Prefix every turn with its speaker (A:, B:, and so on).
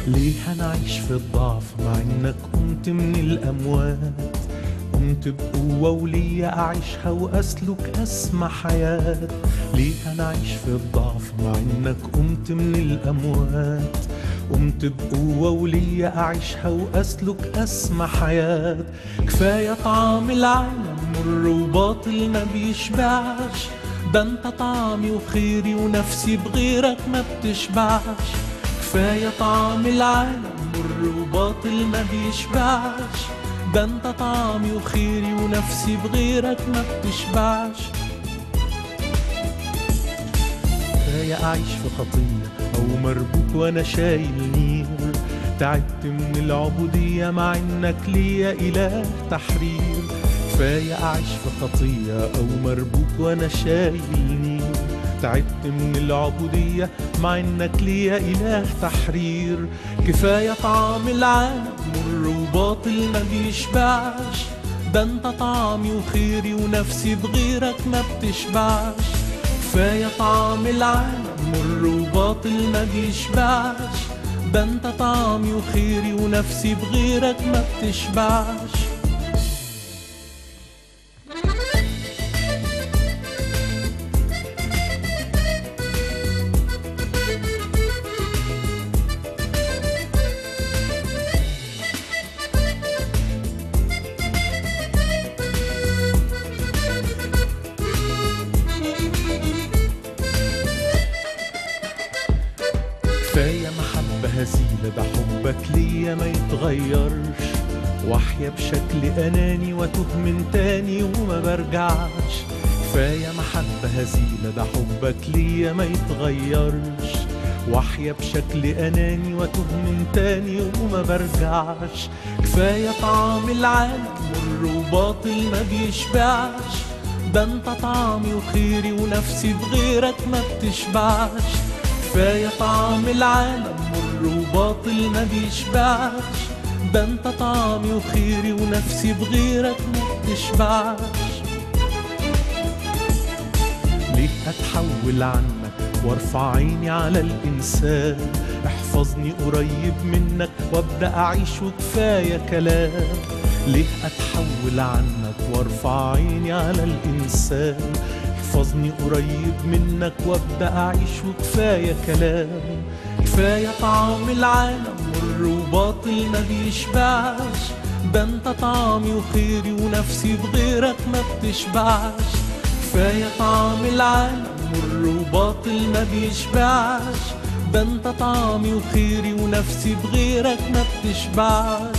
A: ليه هنعيش في الضعف مع انك قمت من الاموات قمت بقوة وليا أعيشها وأسلك أسمى حياة ليه هنعيش في الضعف مع إنك قمت من الأموات قمت بقوة وليا أعيشها وأسلك أسمى حياة كفاية طعام العالم مر وباطل ما بيشبعش ده انت طعمي وخيري ونفسي بغيرك ما بتشبعش كفاية طعم العالم مر وباطل ما بيشبعش ده انت طعمي وخيري ونفسي بغيرك ما بتشبعش كفاية أعيش في خطية أو مربوط وأنا شايل نير تعبت من العبودية مع إنك ليا إله تحرير كفاية أعيش في خطية أو مربوط وأنا شايل نير تعبت من العبودية مع إنك ليا إله تحرير كفاية طعم العالم مر وباطل ما بيشبعش ده انت طعمي وخيري ونفسي بغيرك ما بتشبعش كفاية طعم العالم مر وباطل ما بيشبعش ده انت طعمي وخيري ونفسي بغيرك ما بتشبعش كفاية محبة هزيلة ده حبك ليا ما يتغيرش واحيا بشكل أناني وأتوه من تاني وما برجعش كفاية محبة هزيلة ده حبك ليا ما يتغيرش واحيا بشكل أناني وأتوه من تاني وما برجعش كفاية طعم العالم مر وباطل ما بيشبعش ده انت طعمي وخيري ونفسي بغيرك ما بتشبعش كفاية طعم العالم مر وباطل ما بيشبعش ده انت طعمي وخيري ونفسي بغيرك ما بتشبعش ليه اتحول عنك وارفع عيني على الانسان احفظني قريب منك وابدا اعيش وكفايه كلام ليه اتحول عنك وارفع عيني على الانسان احفظني قريب منك وابدا اعيش وكفايه كلام كفايه طعم العالم مر وباطل ما بيشبعش ده انت طعمي وخيري ونفسي بغيرك ما بتشبعش كفايه طعم العالم مر وباطل ما بيشبعش ده انت طعمي وخيري ونفسي بغيرك ما بتشبعش